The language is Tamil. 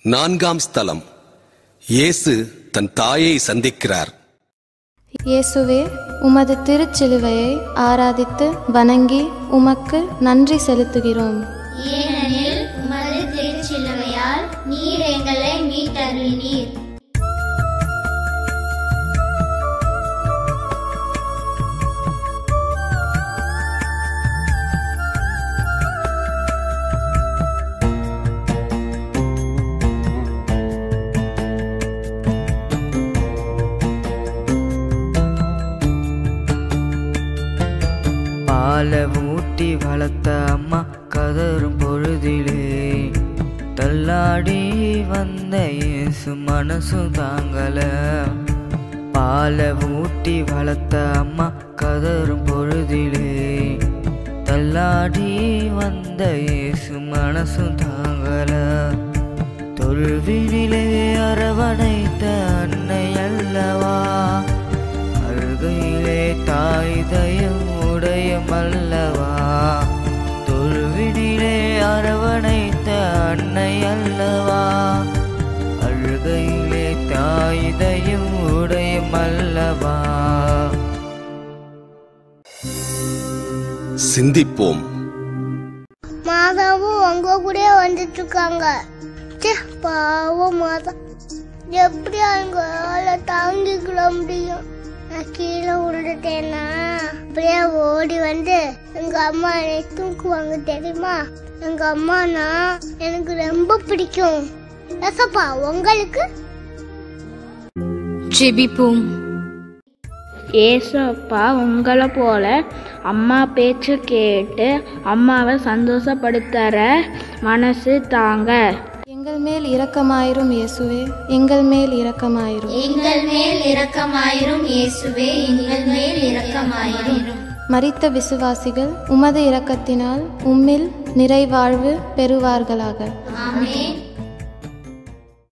நான்காம் ஸ்தலம் இயேசு தன் தாயை சந்திக்கிறார் இயேசுவே உமது திருச்சிலுவையை ஆராதித்து வணங்கி உமக்கு நன்றி செலுத்துகிறோம் ஏனெனில் உமது திருச்சிலுவையால் நீர் எங்களை மீட்டருளினீர் பாலை ஊட்டி வளர்த்த அம்மா கதறும் பொழுதிலே தள்ளாடி வந்த இயேசு மனசு தாங்கல பாலை ஊட்டி வளர்த்த அம்மா கதறும் பொழுதிலே தள்ளாடி வந்த இயேசு மனசு தாங்கல தொல்வினிலே அரவணைத்த அன்னை அல்லவா அழுகையிலே தாய் தயம் உடையம் அல்லவா தொழுவினிலே அரவணைத்த அன்னை அல்லவா அழுகையிலே தாய் தயம் உடையம் அல்லவா சிந்திப்போம் மாதாவும் உங்க கூட வந்துட்டு இருக்காங்க ச்சே, பாவம் மாதா எப்படி அவங்களால தாங்கிக்கிட முடியும் நான் கீழே விழுந்துட்டேன்னா அப்படியே ஓடி வந்து எங்க அம்மா என்னை தூக்குவாங்க தெரியுமா எங்க அம்மானா எனக்கு ரொம்ப பிடிக்கும் ரசப்பா உங்களுக்கு ஜெபிப்போம் ஏசப்பா உங்களை போல அம்மா பேச்சு கேட்டு அம்மாவை சந்தோஷப்படுத்துற மனசு தாங்க எங்கள் மேல் இரக்கமாயிரும் இயேசுவே எங்கள் மேல் இரக்கமாயிரும் எங்கள் மேல் இரக்கமாயிரும் இயேசுவே எங்கள் மேல் இரக்கமாயிரும் மரித்த விசுவாசிகள் உமது இரக்கத்தினால் உம்மில் நிறைவாழ்வு பெறுவார்களாக ஆமென்